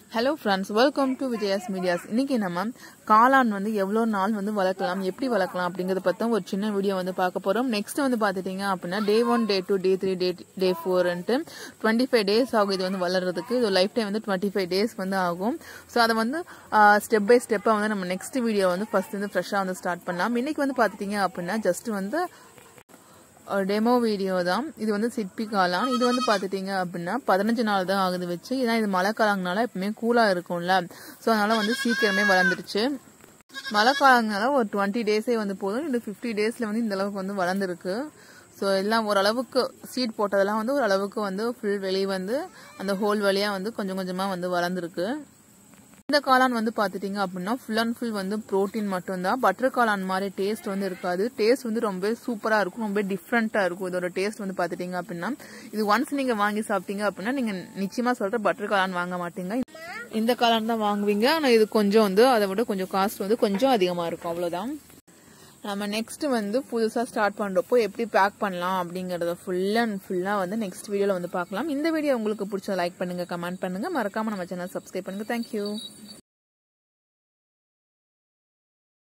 hello friends welcome to Vijaya's medias இன்னைக்கு நம்ம காளான் வந்து எவ்வளோ நாள் வந்து வளர்க்கலாம் எப்படி வளர்க்கலாம் அப்படிங்கறத பற்றி ஒரு சின்ன வீடியோ வந்து பார்க்க போகிறோம் நெக்ஸ்ட் வந்து பார்த்துட்டிங்க அப்படின்னா day one day two day three day day fourth twenty five days ஆகும் இது வந்து வளர்றதுக்கு இது லைஃப் டைம் வந்து டுவெண்ட்டி ஃபைவ் டேஸ் வந்து ஆகும் ஸோ அதை வந்து ஸ்டெப் பை ஸ்டெப்பாக வந்து நம்ம நெக்ஸ்ட் வீடியோ வந்து ஃபர்ஸ்ட் வந்து ஃப்ரெஷ்ஷாக வந்து ஸ்டார்ட் பண்ணலாம் இன்னைக்கு வந்து பார்த்துட்டிங்க அப்படின்னா ஜஸ்ட் வந்து டெமோ வீடியோ தான் இது வந்து சிற்பி காளான் இது வந்து பார்த்துட்டிங்க அப்படின்னா பதினஞ்சு நாள் தான் ஆகுது வச்சு ஏன்னா இது மழை காலங்கனால எப்பவுமே கூலாக இருக்கும்ல ஸோ அதனால வந்து சீக்கிரமே வளர்ந்துருச்சு மழை காலங்கனால ஒரு டுவெண்ட்டி டேஸே வந்து போதும் இந்த ஃபிஃப்டி டேஸில் வந்து இந்த அளவுக்கு வந்து வளர்ந்துருக்கு ஸோ எல்லாம் ஓரளவுக்கு சீட் போட்டதெல்லாம் வந்து ஓரளவுக்கு வந்து ஃபுல் வெளியே வந்து அந்த ஹோல் வழியாக வந்து கொஞ்சம் கொஞ்சமாக வந்து வளர்ந்துருக்கு இந்த காளான் வந்து பார்த்துட்டிங்க அப்படின்னா ஃபுல் அண்ட் ஃபுல் வந்து ப்ரோட்டீன் மட்டும்தான் பட்டர் காளான் மாதிரி டேஸ்ட் வந்து இருக்காது டேஸ்ட் வந்து ரொம்ப சூப்பராக இருக்கும் ரொம்ப டிஃப்ரெண்ட்டாக இருக்கும் இதோட டேஸ்ட் வந்து பார்த்துட்டிங்க அப்படின்னா இது ஒன்ஸ் நீங்கள் வாங்கி சாப்பிட்டீங்க அப்படின்னா நீங்கள் நிச்சயமாக சொல்கிற பட்டர் காளான் வாங்க மாட்டீங்க இந்த காளான் தான் வாங்குவீங்க ஆனால் இது கொஞ்சம் வந்து அதை விட கொஞ்சம் காஸ்ட் வந்து கொஞ்சம் அதிகமாக இருக்கும் அவ்வளோதான் நம்ம நெக்ஸ்ட் வந்து புதுசாக ஸ்டார்ட் பண்ணுறப்போ எப்படி பேக் பண்ணலாம் அப்படிங்கிறத ஃபுல் அண்ட் ஃபுல்லாக வந்து நெக்ஸ்ட் வீடியோவில் வந்து பார்க்கலாம் இந்த வீடியோ உங்களுக்கு பிடிச்ச லைக் பண்ணுங்கள் கமெண்ட் பண்ணுங்கள் மறக்காமல் நம்ம சேனல் சப்ஸ்கிரைப் பண்ணுங்கள் தேங்க்யூ